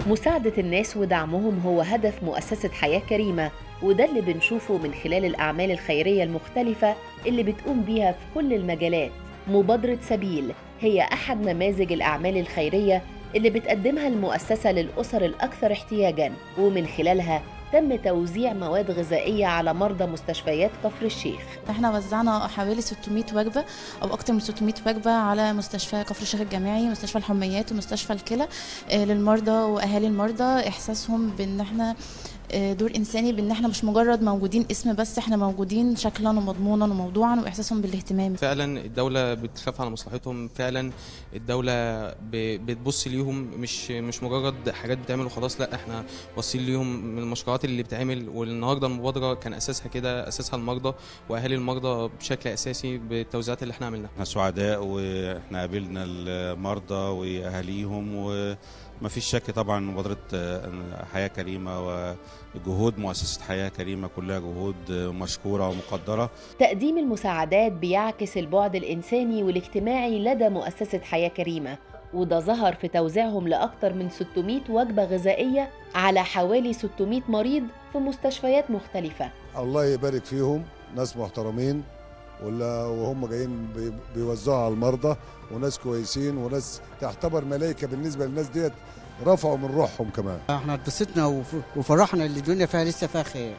مساعدة الناس ودعمهم هو هدف مؤسسة حياة كريمة وده اللي بنشوفه من خلال الأعمال الخيرية المختلفة اللي بتقوم بيها في كل المجالات مبادرة سبيل هي أحد نماذج الأعمال الخيرية اللي بتقدمها المؤسسة للأسر الأكثر احتياجاً ومن خلالها تم توزيع مواد غذائية على مرضى مستشفيات كفر الشيخ احنا وزعنا حوالي 600 وجبه او اكتر من 600 وجبه على مستشفى كفر الشيخ الجامعي مستشفى الحميات ومستشفى الكلى آه، للمرضى واهالي المرضى احساسهم بان احنا آه، دور انساني بان احنا مش مجرد موجودين اسم بس احنا موجودين شكلا ومضمونا وموضوعا واحساسهم بالاهتمام فعلا الدولة بتخاف على مصلحتهم فعلا الدولة ب- بتبص ليهم مش مش مجرد حاجات بتعمل وخلاص لا احنا باصين ليهم من المشروعات اللي بتعمل والنهارده المبادرة كان اساسها كده اساسها المرضى واهالي المرضى بشكل اساسي بالتوزيعات اللي احنا عملناها احنا سعداء واحنا قابلنا المرضى واهاليهم وما فيش شك طبعا مبادره آه، حياه كريمه وجهود مؤسسه حياه كريمه كلها جهود آه، مشكوره ومقدره تقديم المساعدات بيعكس البعد الإنساني والاجتماعي لدى مؤسسة حياة كريمة وده ظهر في توزيعهم لأكثر من 600 وجبة غذائية على حوالي 600 مريض في مستشفيات مختلفة الله يبارك فيهم ناس محترمين ولا وهم جايين بي- بيوزعوا على المرضى وناس كويسين وناس تعتبر ملائكه بالنسبه للناس ديت رفعوا من روحهم كمان احنا اتبسطنا وف- وفرحنا اللي الدنيا فيها لسه فيها خير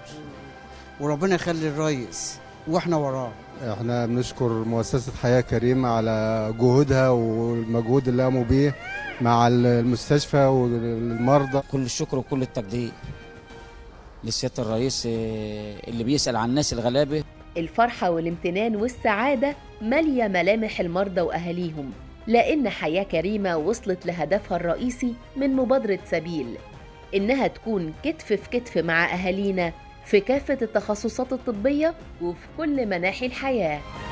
وربنا يخلي الريس واحنا وراه احنا بنشكر مؤسسة حياة كريمة على جهودها والمجهود اللي قاموا بيه مع المستشفى والمرضى كل الشكر وكل التقدير لسيادة الرئيس آه، اللي بيسأل عن الناس الغلابة الفرحة والامتنان والسعادة مالية ملامح المرضى وأهاليهم لأن حياة كريمة وصلت لهدفها الرئيسي من مبادرة سبيل إنها تكون كتف في كتف مع أهالينا في كافة التخصصات الطبية وفي كل مناحي الحياة